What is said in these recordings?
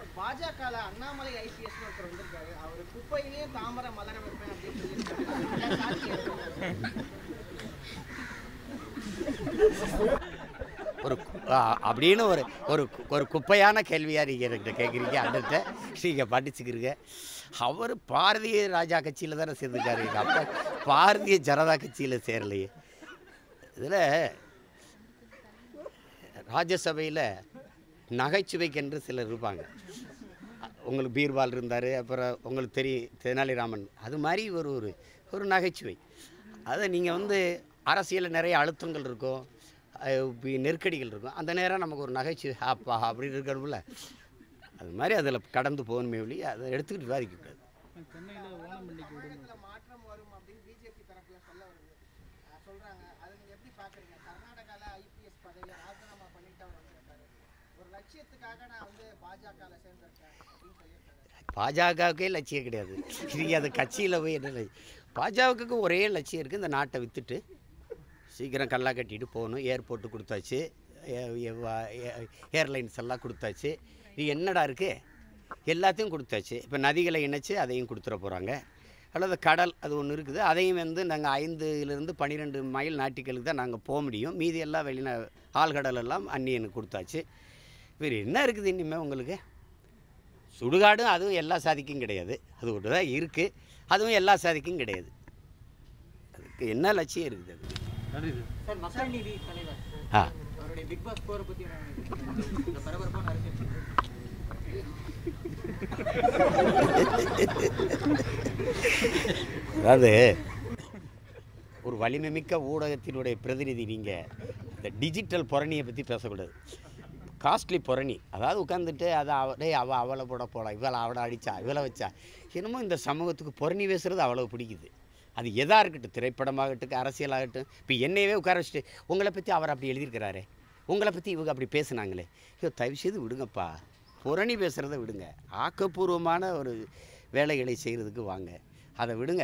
பாஜகல Annamalai IPS ஒருத்தர் வந்திருக்காரு அவர் குப்பையிலேயும் தாமரை மலர வைப்பேன் அப்படின்னு சொல்லியிருக்காரு சாட்சி எடுத்துக்காரு. ஒரு கு- ஆ, அப்படின்னு ஒரு ஒரு கு- ஒரு குப்பையான கேள்வியாக நீங்கள் என்கிட்ட கேட்குறீங்க அடுத்த நீங்கள் படிச்சுக்கிறீங்க அவர் பாரதிய ராஜா கட்சியில் தானே சேர்ந்துருக்காரு எங்கள் அப்பா பாரதிய ஜனதா கட்சியில் சேரலையே இதில் ராஜ்யசபையில் நகைச்சுவைக்கென்று சிலர் இருப்பாங்க உங்களுக்கு பீர்பால் இருந்தார் அப்புறம் உங்களுக்கு தெரியும் தெனாலிராமன் அது மாதிரி ஒரு ஒரு ஒரு நகைச்சுவை அதை நீங்கள் வந்து அரசியலில் நிறைய அழுத்தங்கள் இருக்கும் அஹ் இப்படி நெருக்கடிகள் இருக்கும் அந்த நேரம் நமக்கு ஒரு நகைச்சுவை அப்பா அப்படின்னு இருக்கணும்ல அது மாதிரி அதில் கடந்து போகணுமே ஒழிய அதை எடுத்துக்கிட்டு விவாதிக்கக்கூடாது தமிழகத்துல மாற்றம் வரும் அப்படின்னு பிஜேபி தரப்புல சொல்ல வருது அஹ் சொல்றாங்க அதை நீங்க எப்படி பாக்குறீங்க கர்நாடகால ஐபிஎஸ் பதவியை ராஜினாமா பண்ணிட்டு அவர் வந்திருக்காரு ஒரு லட்சியத்துக்காக நான் வந்து பாஜகல சேர்ந்திருக்கேன் அப்படின்னு சொல்லியிருக்காரு பாஜகவுக்கே லட்சியம் கிடையாது நீங்கள் அது கட்சியில் போய் என்ன லட்சியம்? பாஜகவுக்கு ஒரே லட்சியம் இருக்குது இந்த நாட்டை விற்றுட்டு சீக்கிரம் கல்லா கட்டிட்டு போகணும் ஏர்போர்ட்டு கொடுத்தாச்சு ஏர்லைன்ஸ் எல்லாம் கொடுத்தாச்சு இது என்னடா இருக்குது எல்லாத்தையும் கொடுத்தாச்சு இப்போ நதிகளை இணைச்சு அதையும் கொடுத்துட போகிறாங்க அல்லது கடல் அது ஒன்று இருக்குது அதையும் வந்து நாங்கள் ஐந்துலேருந்து பன்னிரெண்டு மைல் நாட்டிகளுக்கு தான் நாங்கள் போக முடியும் மீதி எல்லாம் வெளிநா ஆழ்கடல் எல்லாம் அந்நியனுக்கு கொடுத்தாச்சு வேறு என்ன இருக்குது இனிமேல் உங்களுக்கு சுடுகாடும் அதுவும் எல்லா சாதிக்கும் கிடையாது அது ஒன்று தான் இருக்குது அதுவும் எல்லா சாதிக்கும் கிடையாது அதுக்கு என்ன லட்சியம் இருக்குது அது நன்றி சார் சார் மக்கள் நீதி தலைவர் ஆ அவருடைய பிக் பாஸ் போரை பத்தி என்ன நினைக்கிறீங்க? இந்த பரபரப்பான அரசியல் அதாவது ஒரு வலிமை மிக்க ஊடகத்தினுடைய பிரதிநிதி நீங்கள் இந்த டிஜிட்டல் புரணியை பற்றி பேசக்கூடாது காஸ்ட்லி புரணி அதாவது உட்காந்துட்டு அதை அவ டேய் அவள் அவளை போட போடா இவளை அவளை அடித்தா இவளை வச்சா என்னமோ இந்த சமூகத்துக்கு புரணி பேசுகிறது அவ்வளோ பிடிக்குது அது எதாக இருக்கட்டும் திரைப்படமாகட்டும் அரசியலாகட்டும் இப்போ என்னையவே உட்கார வச்சுட்டு உங்களை பற்றி அவர் அப்படி எழுதியிருக்கிறாரே உங்களை பற்றி இவங்க அப்படி பேசுனாங்களே ஐயோ தயவு செய்து விடுங்கப்பா புரணி பேசுகிறத விடுங்க ஆக்கப்பூர்வமான ஒரு வேலைகளை செய்கிறதுக்கு வாங்க அதை விடுங்க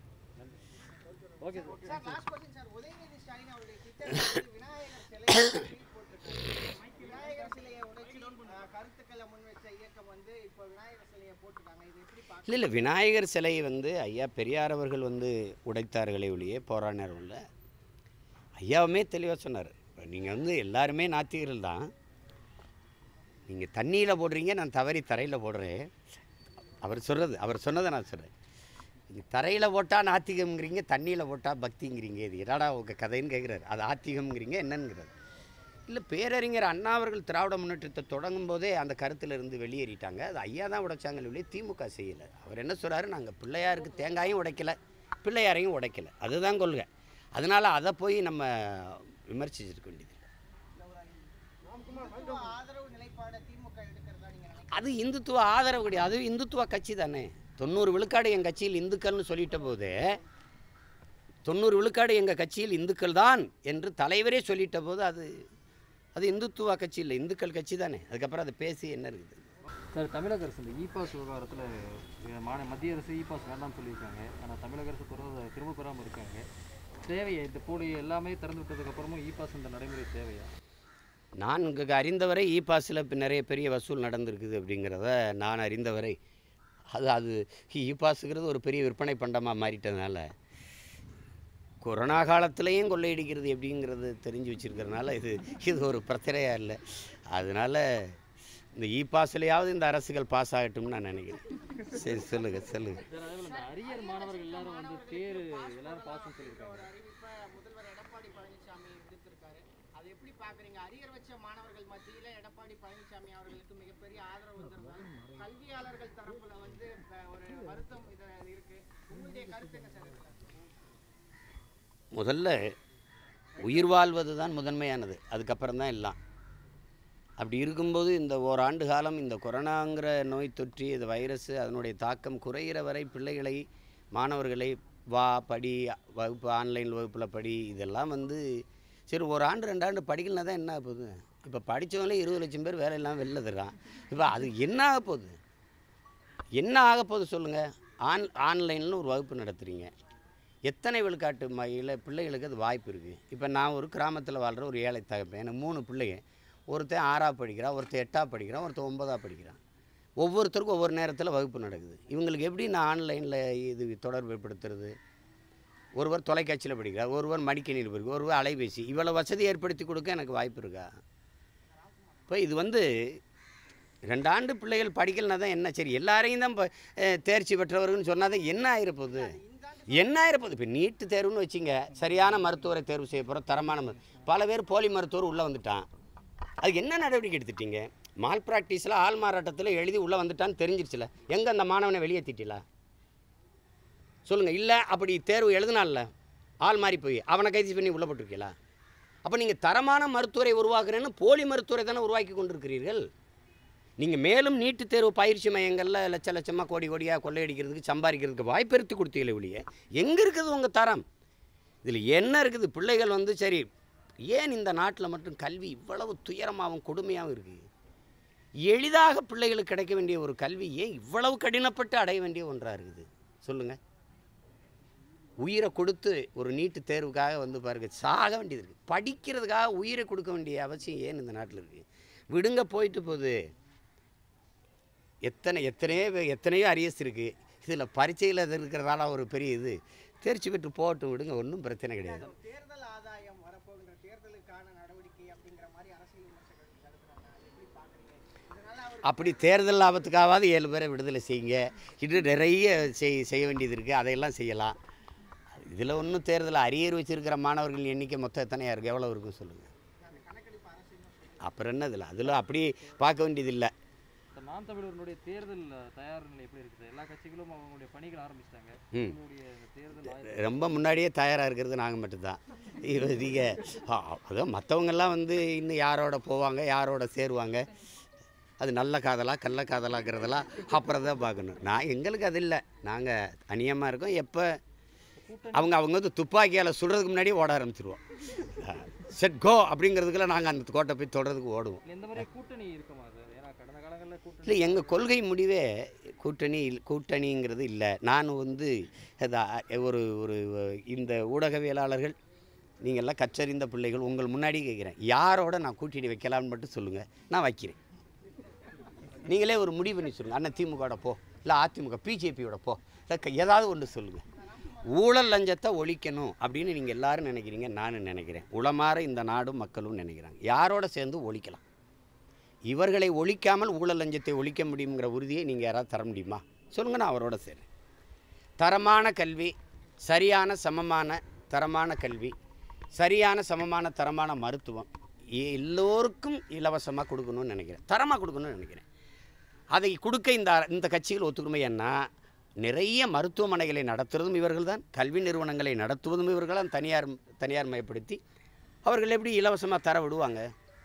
okay sir sir last question sir Udhayanidhi Stalin அவருடைய ட்விட்டர் விநாயகர் சிலையை tweet போட்டிருக்காரு விநாயகர் சிலையை உடைச்சு அஹ், கருத்துக்களை முன் வச்ச இயக்கம் வந்து இப்போ விநாயகர் சிலையை போட்டிருக்காங்க இது எப்படி பார்க்க இல்லை இல்லை விநாயகர் சிலை வந்து ஐயா பெரியார் அவர்கள் வந்து உடைத்தார்களே ஒழிய போராடினார்கள் ஐயாவுமே தெளிவாக சொன்னார் இப்போ நீங்கள் வந்து எல்லாருமே நாத்திகர்கள் தான் நீங்கள் தண்ணியில் போடுறீங்க நான் தவறி தரையில் போடுறேன் அவர் சொல்கிறது அவர் சொன்னதை நான் சொல்கிறேன் நீங்கள் தரையில் போட்டால் நாத்திகம்ங்கிறீங்க தண்ணியில் போட்டால் பக்திங்கிறீங்க இது என்னடா உங்கள் கதைன்னு கேட்குறாரு அது ஆத்திகம்ங்கிறீங்க என்னங்கிறார் இல்லை பேரறிஞர் அண்ணா அவர்கள் திராவிட முன்னேற்றத்தை தொடங்கும் போதே அந்த கருத்துல இருந்து வெளியேறிட்டாங்க அது ஐயா தான் உடைச்சாங்க வெளியே திமுக செய்யலை அவர் என்ன சொல்றாரு நாங்கள் பிள்ளையாருக்கு தேங்காயும் உடைக்கல பிள்ளையாரையும் உடைக்கல அதுதான் கொள்கை அதனால் அதை போய் நம்ம விமர்சிச்சிருக்க வேண்டியது இந்துத்துவ ஆதரவு நிலைப்பாடை திமுக எடுக்கிறதா நீங்க நினைக்கிறீங்க அது இந்துத்துவ ஆதரவு கிடையாது அது இந்துத்துவ கட்சி தானே தொண்ணூறு விழுக்காடு என் கட்சியில் இந்துக்கள்னு சொல்லிட்ட போது தொண்ணூறு விழுக்காடு எங்கள் கட்சியில் இந்துக்கள் தான் என்று தலைவரே சொல்லிட்ட போது அது அது இந்துத்துவ கட்சி இல்லை இந்துக்கள் கட்சி தானே அதுக்கப்புறம் அதை பேசி என்ன இருக்குது சார் தமிழக அரசு இந்த இ பாஸ் விவகாரத்தில் மாநில மத்திய அரசு இ பாஸ் வேண்டாம்னு சொல்லியிருக்காங்க ஆனால் தமிழக அரசு பெற திரும்ப பெறாமல் இருக்காங்க தேவையா இந்த போலி எல்லாமே திறந்து விட்டதுக்கப்புறமும் இ பாஸ் இந்த நடைமுறை தேவையா நான் இங்கே அறிந்தவரை இ பாஸில் இப்போ நிறைய பெரிய வசூல் நடந்திருக்குது அப்படிங்கிறத நான் அறிந்தவரை அது அது இ பாஸுங்கிறது ஒரு பெரிய விற்பனை பண்டமாக மாறிட்டதுனால கொரோனா காலத்துலேயும் கொள்ளையடிக்கிறது எப்படிங்கிறது தெரிஞ்சு வச்சுருக்கிறதுனால இது இது ஒரு பிரச்சனையாக இல்லை அதனால் இந்த இ பாஸ்லையாவது இந்த அரசுகள் பாஸ் ஆகட்டும்னு நான் நினைக்கிறேன் சரி சொல்லுங்கள் சொல்லுங்கள் சார் அதே போல் இந்த அரியர் மாணவர்கள் எல்லாரும் வந்து தேர் எல்லாரும் பாஸ்ன்னு சொல்லியிருக்காங்க அறிவிப்பை முதல்வர் எடப்பாடி பழனிசாமி விடுத்திருக்காரு அதை எப்படி பாக்குறீங்க அரியர் வச்ச மாணவர்கள் மத்தியில எடப்பாடி பழனிசாமி அவர்களுக்கு மிகப்பெரிய ஆதரவு வந்திருந்தாலும் கல்வியாளர்கள் தரப்புல வந்து இப்ப ஒரு வருத்தம் இது இருக்கு உங்களுடைய கருத்து என்ன சார் இதுல? முதல்ல உயிர் வாழ்வது தான் முதன்மையானது அதுக்கப்புறம் தான் எல்லாம் அப்படி இருக்கும்போது இந்த ஓராண்டு காலம் இந்த கொரோனாங்கிற நோய் தொற்று இந்த வைரஸ் அதனுடைய தாக்கம் குறையிற வரை பிள்ளைகளை மாணவர்களை வா படி வகுப்பு ஆன்லைன் வகுப்பில் படி இதெல்லாம் வந்து சரி ஒரு ஆண்டு ரெண்டு ஆண்டு படிக்கலனா தான் என்ன ஆக போகுது இப்போ படித்தவங்களே இருபது லட்சம் பேர் வேலை இல்லாமல் வெளில தர்றான் இப்போ அது என்ன ஆக போகுது என்ன ஆக போகுது சொல்லுங்கள் ஆன் ஆன்லைனில் ஒரு வகுப்பு நடத்துகிறீங்க எத்தனை விழுக்காட்டு மையில் பிள்ளைகளுக்கு அது வாய்ப்பு இருக்குது இப்போ நான் ஒரு கிராமத்தில் வாழ்கிற ஒரு ஏழை தகப்பேன் எனக்கு மூணு பிள்ளைங்க ஒருத்தன் ஆறாவது படிக்கிறான் ஒருத்தன் எட்டாவது படிக்கிறான் ஒருத்தன் ஒன்பதாவது படிக்கிறான் ஒவ்வொருத்தருக்கும் ஒவ்வொரு நேரத்தில் வகுப்பு நடக்குது இவங்களுக்கு எப்படி நான் ஆன்லைனில் இது தொடர்பு ஏற்படுத்துறது ஒருவர் தொலைக்காட்சியில் படிக்கிறார் ஒருவர் மடிக்கணியில் படிக்கிறார் ஒருவர் அலைபேசி இவ்வளோ வசதி ஏற்படுத்தி கொடுக்க எனக்கு வாய்ப்பு இருக்கா இப்போ இது வந்து ரெண்டு ஆண்டு பிள்ளைகள் படிக்கலனா தான் என்ன சரி எல்லாரையும் தான் இப்போ அஹ், தேர்ச்சி பெற்றவர்கள்னு சொன்னால் தான் என்ன ஆயிரப்போகுது என்ன ஆயிரப்போகுது இப்போ நீட்டு தேர்வுன்னு வச்சிங்க சரியான மருத்துவரை தேர்வு செய்ய போகிறோம் தரமான மரு- பல பேர் போலி மருத்துவர் உள்ளே வந்துட்டான் அதுக்கு என்ன நடவடிக்கை எடுத்துட்டீங்க மால் ப்ராக்டிஸில் ஆள் மாறாட்டத்தில் எழுதி உள்ளே வந்துட்டான்னு தெரிஞ்சிருச்சுல எங்கே அந்த மாணவனை வெளியேற்றிட்டீங்களா சொல்லுங்கள் இல்லை அப்படி தேர்வு எழுதினால ஆள் மாறி போய் அவனை கைது பண்ணி உள்ளே போட்டிருக்கீங்களா அப்போ நீங்கள் தரமான மருத்துவரை உருவாக்குறேன்னு போலி மருத்துவரை தானே உருவாக்கி கொண்டிருக்கிறீர்கள் நீங்கள் மேலும் நீட்டுத் தேர்வு பயிற்சி மையங்களில் லட்ச லட்சமாக கோடி கோடியாக கொள்ளையடிக்கிறதுக்கு சம்பாதிக்கிறதுக்கு வாய்ப்பு எடுத்து கொடுத்தீங்களே ஒழிய எங்கே இருக்குது உங்கள் தரம் இதில் என்ன இருக்குது பிள்ளைகள் வந்து சரி ஏன் இந்த நாட்டில் மட்டும் கல்வி இவ்வளவு துயரமாகவும் கொடுமையாகவும் இருக்குது எளிதாக பிள்ளைகளுக்கு கிடைக்க வேண்டிய ஒரு கல்வி ஏன் இவ்வளவு கடினப்பட்டு அடைய வேண்டிய ஒன்றாக இருக்குது சொல்லுங்கள் உயிரை கொடுத்து ஒரு நீட்டு தேர்வுக்காக வந்து பாருங்க சாக வேண்டியது இருக்குது படிக்கிறதுக்காக உயிரை கொடுக்க வேண்டிய அவசியம் ஏன் இந்த நாட்டில் இருக்குது விடுங்க போயிட்டு போகுது எத்தனை எத்தனையோ வே- எத்தனையோ அரியஸ் இருக்குது இதில் பரீட்சையில் இருக்கிறதால ஒரு பெரிய இது தேர்ச்சி பெற்று போகட்டும் விடுங்க ஒன்றும் பிரச்சனை கிடையாது தேர்தல் ஆதாயம் வரப்போகின்ற தேர்தலுக்கான நடவடிக்கை அப்படிங்கிற மாதிரி அரசியல் விமர்சகர்கள் கருதுறாங்க அதை எப்படி பார்க்குறீங்க இதனால அவர் அப்படி தேர்தல் லாபத்துக்காவது ஏழு பேரை விடுதலை செய்யுங்க இன்னும் நிறைய செய் செய்ய வேண்டியது இருக்குது அதையெல்லாம் செய்யலாம் இதில் ஒன்றும் தேர்தல் அரியர் வச்சிருக்கிற மாணவர்கள் எண்ணிக்கை மொத்தம் எத்தனையா இருக்குது எவ்வளோ இருக்கும் சொல்லுங்கள் அப்புறம் என்ன இதில் அதில் அப்படி பார்க்க வேண்டியது இல்லை இப்போ நாம் தமிழர்களுடைய தேர்தல் அஹ், தயார் நிலை எப்படி இருக்குது எல்லா கட்சிகளும் அவங்களுடைய பணிகள் ஆரம்பிச்சிட்டாங்க ம். உங்களுடைய இந்த தேர்தல் ஆயத்த ரொம்ப முன்னாடியே தயாராக இருக்கிறது நாங்கள் மட்டும்தான் இது நீங்கள் அதான் மற்றவங்கெல்லாம் வந்து இன்னும் யாரோட போவாங்க யாரோட சேருவாங்க அது நல்ல காதலா கள்ள காதலாங்கிறதெல்லாம் அப்புறம் தான் பார்க்கணும் நான் எங்களுக்கு அது இல்லை நாங்கள் அநியமாக இருக்கோம் எப்போ அவங்க அவங்க வந்து துப்பாக்கியால் சுடுறதுக்கு முன்னாடியே ஓட ஆரம்பிச்சிருவோம் செட் கோ அப்படிங்கிறதுக்குள்ள நாங்கள் அந்த கோட்டை போய் தொடறதுக்கு ஓடுவோம் இல்லை இந்த மாதிரி கூட்டணி இருக்குமா அது ஏன்னா கடந்த காலங்களில் கூட்டணி இல்லை எங்கள் கொள்கை முடிவே கூட்டணி இல்- கூட்டணிங்கிறது இல்லை நான் வந்து அது அ- ஒரு ஒரு இந்த ஊடகவியலாளர்கள் நீங்கள் எல்லாம் கற்றறிந்த பிள்ளைகள் உங்கள் முன்னாடி கேட்குறேன் யாரோட நான் கூட்டணி வைக்கலாம்னு மட்டும் சொல்லுங்கள் நான் வைக்கிறேன் நீங்களே ஒரு முடிவு பண்ணி சொல்லுங்கள் அண்ணன் திமுகவோட போ இல்லை அதிமுக பிஜேபியோட போ இல்லை க- ஏதாவது ஒன்று சொல்லுங்கள் ஊழல் லஞ்சத்தை ஒழிக்கணும் அப்படின்னு நீங்கள் எல்லாரும் நினைக்கிறீங்க நானும் நினைக்கிறேன் உளமாற இந்த நாடும் மக்களும் நினைக்கிறாங்க யாரோட சேர்ந்து ஒழிக்கலாம் இவர்களை ஒழிக்காமல் ஊழல் லஞ்சத்தை ஒழிக்க முடியுங்கிற உறுதியை நீங்கள் யாராவது தர முடியுமா சொல்லுங்கள் நான் அவரோட சேர்றேன் தரமான கல்வி சரியான சமமான தரமான கல்வி சரியான சமமான தரமான மருத்துவம் எ- எல்லோருக்கும் இலவசமாக கொடுக்கணும்னு நினைக்கிறேன் தரமாக கொடுக்கணும்னு நினைக்கிறேன் அதை கொடுக்க இந்த இந்த கட்சிகள் ஒத்துக்கணுமே என்ன நிறைய மருத்துவமனைகளை நடத்துவதும் இவர்கள்தான் கல்வி நிறுவனங்களை நடத்துவதும் இவர்கள்தான் தனியார் தனியார் மயப்படுத்தி அவர்கள் எப்படி இலவசமாக தர விடுவாங்க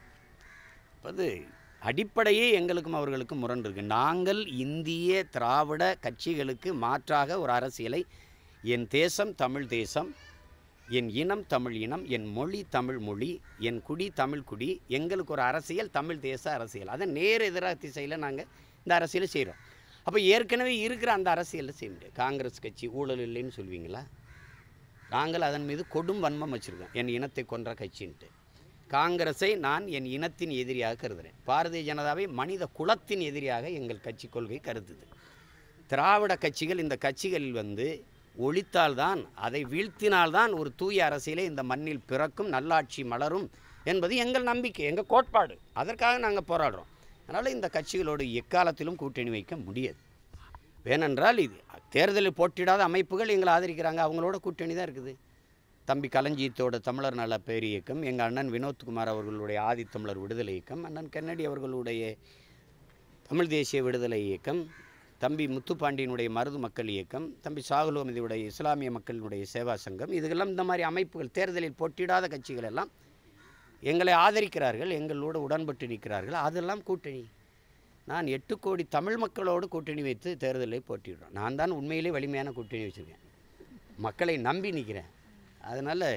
அது அடிப்படையே எங்களுக்கும் அவர்களுக்கும் முரண் இருக்கு நாங்கள் இந்திய திராவிட கட்சிகளுக்கு மாற்றாக ஒரு அரசியலை என் தேசம் தமிழ் தேசம் என் இனம் தமிழ் இனம் என் மொழி தமிழ் மொழி என் குடி தமிழ் குடி எங்களுக்கு ஒரு அரசியல் தமிழ் தேச அரசியல் அதை நேர் எதிராக திசையில் நாங்கள் இந்த அரசியலை செய்கிறோம் அப்போ ஏற்கனவே இருக்கிற அந்த அரசியலில் செய்ய முடியாது காங்கிரஸ் கட்சி ஊழல் இல்லைன்னு சொல்வீங்களா நாங்கள் அதன் மீது கொடும் வன்மம் வச்சுருக்கோம் என் இனத்தை கொன்ற கட்சின்ட்டு காங்கிரஸை நான் என் இனத்தின் எதிரியாக கருதுகிறேன் பாரதிய ஜனதாவை மனித குலத்தின் எதிரியாக எங்கள் கட்சி கொள்கை கருதுது திராவிட கட்சிகள் இந்த கட்சிகளில் வந்து ஒழித்தால்தான் அதை வீழ்த்தினால்தான் ஒரு தூய அரசியலே இந்த மண்ணில் பிறக்கும் நல்லாட்சி மலரும் என்பது எங்கள் நம்பிக்கை எங்கள் கோட்பாடு அதற்காக நாங்கள் போராடுறோம் அதனால் இந்த கட்சிகளோடு எக்காலத்திலும் கூட்டணி வைக்க முடியாது வேணென்றால் இது தேர்தலில் போட்டியிடாத அமைப்புகள் எங்களை ஆதரிக்கிறாங்க அவங்களோட கூட்டணி தான் இருக்குது தம்பி களஞ்சியத்தோட தமிழர் நல பேர் இயக்கம் எங்கள் அண்ணன் வினோத்குமார் அவர்களுடைய ஆதித்தமிழர் விடுதலை இயக்கம் அண்ணன் கன்னடி அவர்களுடைய தமிழ் தேசிய விடுதலை இயக்கம் தம்பி முத்துப்பாண்டியனுடைய மருது மக்கள் இயக்கம் தம்பி சாகுல் அமதியுடைய இஸ்லாமிய மக்களுடைய சேவா சங்கம் இதுக்கெல்லாம் இந்த மாதிரி அமைப்புகள் தேர்தலில் போட்டியிடாத கட்சிகள் எல்லாம் எங்களை ஆதரிக்கிறார்கள் எங்களோடு உடன்பட்டு நிற்கிறார்கள் அதெல்லாம் கூட்டணி நான் எட்டு கோடி தமிழ் மக்களோடு கூட்டணி வைத்து தேர்தலில் போட்டியிடுறோம் நான் தான் உண்மையிலே வலிமையான கூட்டணி வச்சுருக்கேன் மக்களை நம்பி நிற்கிறேன் அதனால்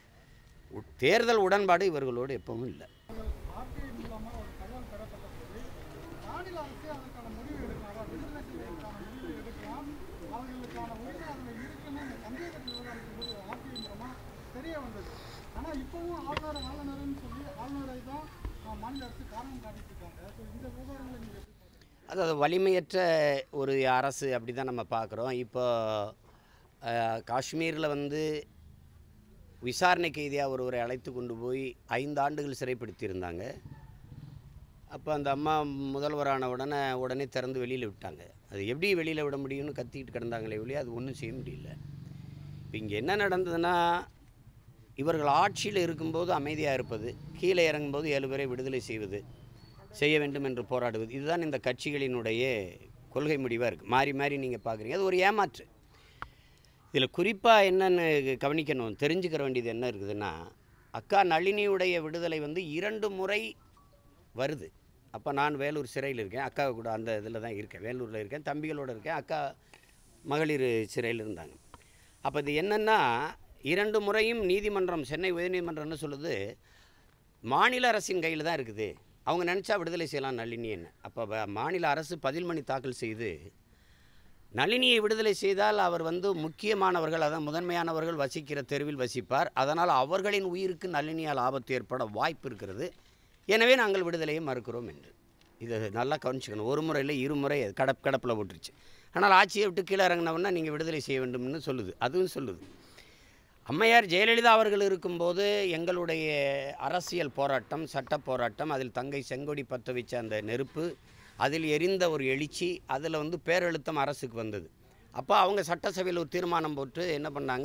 தேர்தல் உடன்பாடு இவர்களோடு எப்பவும் இல்லை ஆர்டிஐ மூலமாக ஒரு தகவல் பெறப்பட்ட போது மாநில அரசே அதற்கான முடிவு எடுக்கலாம் அதாவது விடுதலை செய்வதற்கான முடிவு எடுக்கலாம் அவர்களுக்கான உரிமை அதில் இருக்குன்னு இந்த சந்தேகத்தில் விவகாரத்தின் போது ஆர்டிஐ மூலமாக தெரிய வந்தது ஆனால் இப்போவும் ஆளுநர் ஆளுநர்னு சொல்லி ஆளுநரை தான் ஆஹ், மாநில அரசு காரணம் காட்டிட்டு இருக்காங்க ஸோ இந்த விவகாரங்களை நீங்கள் எப்படி பார்க்குறீங்க அதாவது வலிமையற்ற ஒரு அரசு அப்படி தான் நம்ம பார்க்குறோம் இப்போ காஷ்மீரில் வந்து விசாரணை கைதியாக ஒருவரை அழைத்து கொண்டு போய் ஐந்து ஆண்டுகள் சிறைப்படுத்தியிருந்தாங்க அப்போ அந்த அம்மா முதல்வரான உடனே உடனே திறந்து வெளியில் விட்டாங்க அது எப்படி வெளியில் விட முடியும்னு கத்திக்கிட்டு கிடந்தாங்களே ஒழிய அது ஒன்றும் செய்ய முடியல இப்போ இங்கே என்ன நடந்ததுன்னா இவர்கள் ஆட்சியில் இருக்கும்போது அமைதியாக இருப்பது கீழே இறங்கும்போது ஏழு பேரை விடுதலை செய்வது செய்ய வேண்டும் என்று போராடுவது இதுதான் இந்த கட்சிகளினுடைய கொள்கை முடிவாக இருக்குது மாறி மாறி நீங்கள் பார்க்குறீங்க அது ஒரு ஏமாற்று இதில் குறிப்பாக என்னென்னு கவனிக்கணும் தெரிஞ்சுக்கிற வேண்டியது என்ன இருக்குதுன்னா அக்கா நளினியுடைய விடுதலை வந்து இரண்டு முறை வருது அப்போ நான் வேலூர் சிறையில் இருக்கேன் அக்கா கூட அந்த இதில் தான் இருக்கேன் வேலூரில் இருக்கேன் தம்பிகளோடு இருக்கேன் அக்கா மகளிர் சிறையில் இருந்தாங்க அப்போ இது என்னென்னா இரண்டு முறையும் நீதிமன்றம் சென்னை உயர்நீதிமன்றம் என்ன சொல்லுது மாநில அரசின் கையில் தான் இருக்குது அவங்க நினச்சா விடுதலை செய்யலாம் நளினி என்ன அப்போ வ- மாநில அரசு பதில் மணி தாக்கல் செய்து நளினியை விடுதலை செய்தால் அவர் வந்து முக்கியமானவர்கள் அதான் முதன்மையானவர்கள் வசிக்கிற தெருவில் வசிப்பார் அதனால் அவர்களின் உயிருக்கு நளினியால் ஆபத்து ஏற்பட வாய்ப்பு இருக்கிறது எனவே நாங்கள் விடுதலையை மறுக்கிறோம் என்று இதை நல்லா கவனிச்சுக்கணும் ஒரு முறை இல்லை இருமுறை அது கடப் கடப்பில் போட்டுருச்சு ஆனால் ஆட்சியை விட்டு கீழே இறங்கினவொன்னா நீங்கள் விடுதலை செய்ய வேண்டும்னு சொல்லுது அதுவும் சொல்லுது அம்மையார் ஜெயலலிதா அவர்கள் இருக்கும்போது எங்களுடைய அரசியல் போராட்டம் சட்ட போராட்டம் அதில் தங்கை செங்கொடி பற்ற வச்ச அந்த நெருப்பு அதில் எரிந்த ஒரு எழுச்சி அதில் வந்து பேரெழுத்தம் அரசுக்கு வந்தது அப்போ அவங்க சட்டசபையில் ஒரு தீர்மானம் போட்டு என்ன பண்ணாங்க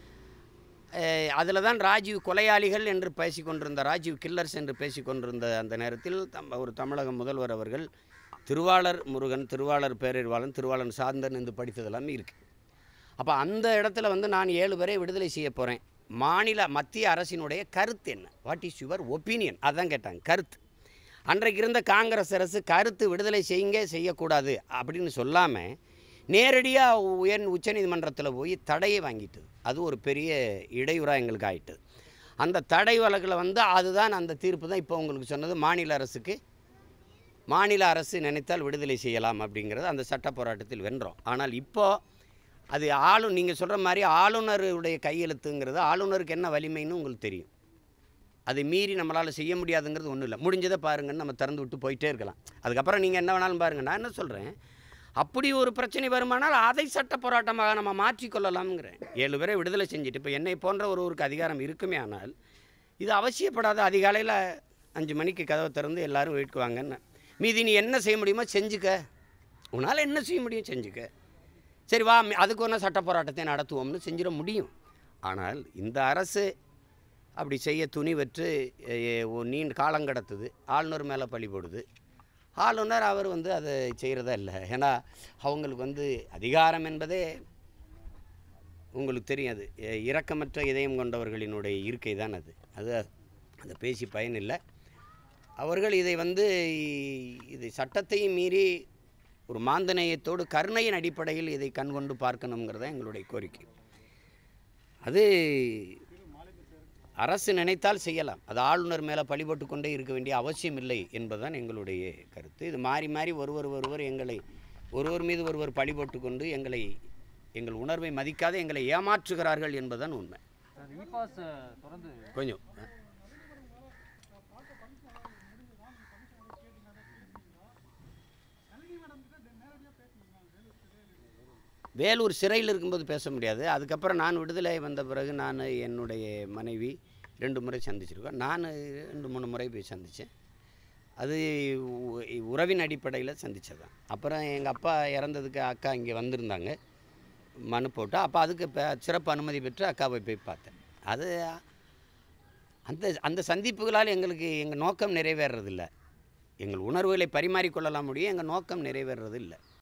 அதில் தான் ராஜீவ் கொலையாளிகள் என்று பேசி கொண்டிருந்த ராஜீவ் கில்லர்ஸ் என்று பேசி கொண்டிருந்த அந்த நேரத்தில் தம் ஒரு தமிழக முதல்வர் அவர்கள் திருவாளர் முருகன் திருவாளர் பேரறிவாளன் திருவாளன் சார்ந்தன் என்று படித்ததெல்லாம் இருக்குது அப்போ அந்த இடத்துல வந்து நான் ஏழு பேரை விடுதலை செய்ய போகிறேன் மாநில மத்திய அரசினுடைய கருத்து என்ன வாட் இஸ் யுவர் ஒப்பீனியன் அதான் கேட்டாங்க கருத்து அன்றைக்கு இருந்த காங்கிரஸ் அரசு கருத்து விடுதலை செய்யுங்க செய்யக்கூடாது அப்படின்னு சொல்லாமல் நேரடியாக உயர் உச்சநீதிமன்றத்தில் போய் தடையை வாங்கிட்டது அது ஒரு பெரிய இடையூறாக எங்களுக்கு ஆயிட்டது அந்த தடை வழக்கில் வந்து அதுதான் அந்த தீர்ப்பு தான் இப்போ உங்களுக்கு சொன்னது மாநில அரசுக்கு மாநில அரசு நினைத்தால் விடுதலை செய்யலாம் அப்படிங்கிறது அந்த சட்ட போராட்டத்தில் வென்றோம் ஆனால் இப்போ அது ஆளு நீங்கள் சொல்கிற மாதிரி ஆளுநருடைய கையெழுத்துங்கிறது ஆளுநருக்கு என்ன வலிமைன்னு உங்களுக்கு தெரியும் அதை மீறி நம்மளால் செய்ய முடியாதுங்கிறது ஒன்றும் இல்லை முடிஞ்சதை பாருங்கன்னு நம்ம திறந்து விட்டு போயிட்டே இருக்கலாம் அதுக்கப்புறம் நீங்கள் என்ன வேணாலும் பாருங்கள் நான் என்ன சொல்கிறேன் அப்படி ஒரு பிரச்சனை வருமானால் அதை சட்ட போராட்டமாக நம்ம மாற்றிக்கொள்ளலாம்ங்கிறேன் ஏழு பேரை விடுதலை செஞ்சுட்டு இப்போ என்னை போன்ற ஒருவருக்கு அதிகாரம் இருக்குமே ஆனால் இது அவசியப்படாத அதிகாலையில் அஞ்சு மணிக்கு கதவை திறந்து எல்லாரும் வீட்டுக்கு வாங்கன்னு மீதி நீ என்ன செய்ய முடியுமோ செஞ்சுக்க உன்னால் என்ன செய்ய முடியும் செஞ்சுக்க சரி வா மி- அதுக்கு ஒன்று சட்ட போராட்டத்தை நடத்துவோம்னு செஞ்சிட முடியும் ஆனால் இந்த அரசு அப்படி செய்ய துணிவற்று எ, எ, ஒ- நீண்ட காலம் கடத்துது ஆளுநர் மேலே பழி போடுது ஆளுநர் அவர் வந்து அதை செய்கிறதா இல்லை ஏன்னா அவங்களுக்கு வந்து அதிகாரம் என்பதே உங்களுக்கு தெரியும் அது எ- இரக்கமற்ற இதயம் கொண்டவர்களினுடைய இருக்கை தான் அது அது அதை பேசி பயனில்லை அவர்கள் இதை வந்து இது சட்டத்தையும் மீறி ஒரு மாந்தநேயத்தோடு கருணையின் அடிப்படையில் இதை கண்கொண்டு பார்க்கணுங்கிறத எங்களுடைய கோரிக்கை அது அரசு நினைத்தால் செய்யலாம் அது ஆளுநர் மேலே பழிபட்டு கொண்டே இருக்க வேண்டிய அவசியம் இல்லை என்பதுதான் எங்களுடைய கருத்து இது மாறி மாறி ஒருவர் ஒருவர் எங்களை ஒருவர் மீது ஒருவர் பழிபட்டு கொண்டு எங்களை எங்கள் உணர்வை மதிக்காத எங்களை ஏமாற்றுகிறார்கள் என்பதுதான் உண்மை சார் இ பாஸ் தொடர்ந்து கொஞ்சம் வேலூர் சிறையில் இருக்கும்போது பேச முடியாது அதுக்கப்புறம் நான் விடுதலை வந்த பிறகு நான் என்னுடைய மனைவி ரெண்டு முறை சந்திச்சிருக்கோம் நான் ரெண்டு மூணு முறை போய் சந்தித்தேன் அது உ- உறவின் அடிப்படையில் சந்தித்தது தான் அப்புறம் எங்கள் அப்பா இறந்ததுக்கு அக்கா இங்கே வந்திருந்தாங்க மனு போட்டு அப்போ அதுக்கு ப- சிறப்பு அனுமதி பெற்று அக்காவை போய் பார்த்தேன் அது அந்த அந்த சந்திப்புகளால் எங்களுக்கு எங்கள் நோக்கம் நிறைவேறதில்லை எங்கள் உணர்வுகளை பரிமாறிக்கொள்ளலாம் முடியும் எங்கள் நோக்கம் நிறைவேறது இல்லை